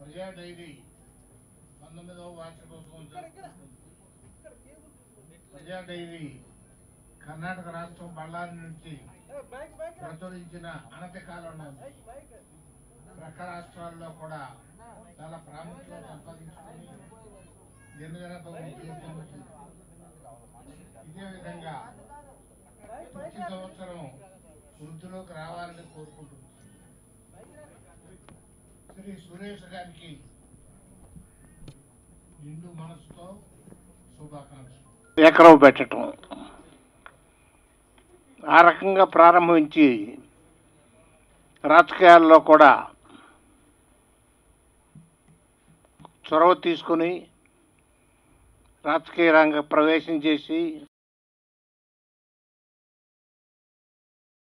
ప్రజా డైరీ పంతొమ్మిదవ వార్షికోత్సవం జరుపుకుంటుంది ప్రజా డైరీ కర్ణాటక రాష్ట్రం బళ్ళారి నుంచి ప్రచురించిన అనతి కాలంలో ప్రక్క రాష్ట్రాల్లో కూడా చాలా ప్రాముఖ్యత సంపాదించుకుని జనగణతో జీవితానికి ఇదే విధంగా ప్రతి సంవత్సరం వృద్ధిలోకి రావాలని కోరుకుంటున్నాను శ్రీ సురేష్ గారికి నిండు మనసుతో శుభాకాంక్షలు ఎకరం పెట్టడం ఆ రకంగా ప్రారంభించి రాజకీయాల్లో కూడా చొరవ తీసుకుని రాజకీయ రంగ ప్రవేశం చేసి